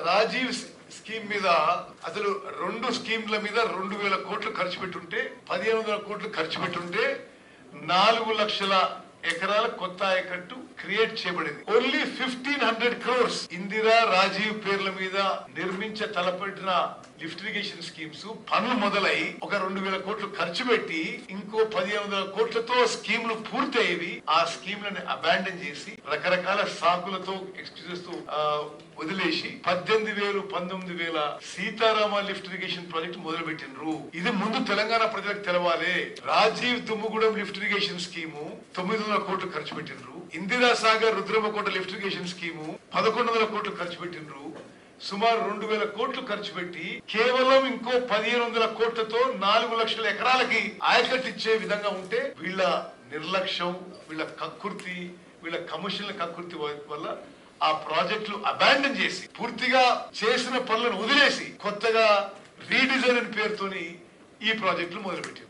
Rajiv scheme మీద అసలు రెండు స్కీమ్ల మీద రెండు వేల కోట్లు ఖర్చు పెట్టుంటే పదిహేను వందల కోట్లు ఖర్చు పెట్టుంటే నాలుగు లక్షల ఎకరాల కొత్త ఆయకట్టు క్రియేట్ చేయబడింది only fifteen hundred crores Indira Rajiv పేర్ల మీద నిర్మించ తలపెట్టిన లిఫ్ట్ ఇరిగేషన్ స్కీమ్స్ పనులు మొదలై ఒక రెండు వేల కోట్లు ఖర్చు పెట్టి ఇంకో పదిహేను వందల కోట్లతో స్కీములు పూర్తి అయ్యేవి ఆ స్కీమ్లను అబాండన్ చేసి రకరకాల సాకులతో ఎక్స్క్యూజెస్ తో ఆ, వదిలేసి పద్దెనిమిది వేలు పంతొమ్మిది వేల సీతారామ లిఫ్ట్ ఇరిగేషన్ ప్రాజెక్ట్ మొదలు పెట్టినరు ఇది ముందు తెలంగాణ ప్రజలకు తెలవాలి Rajiv Dummugudem lift irrigation scheme తొమ్మిది వందల కోట్లు ఖర్చు పెట్టినరు Indira Sagar Rudramakota lift irrigation scheme పదకొండు వందల కోట్లు ఖర్చు పెట్టినరు సుమారు రెండు వేల కోట్లు ఖర్చు పెట్టి కేవలం ఇంకో పదిహేను వందల కోట్లతో నాలుగు లక్షల ఎకరాలకి ఆయకట్టు ఇచ్చే విధంగా ఉంటే వీళ్ళ నిర్లక్ష్యం వీళ్ళ కక్కుర్తి వీళ్ళ కమిషన్ల కక్కుర్తి వల్ల ఆ ప్రాజెక్టులు అబాండన్ చేసి పూర్తిగా చేసిన పనులను వదిలేసి కొత్తగా రీడిజైన్ అని పేరుతోని ఈ ప్రాజెక్టులు మొదలుపెట్టారు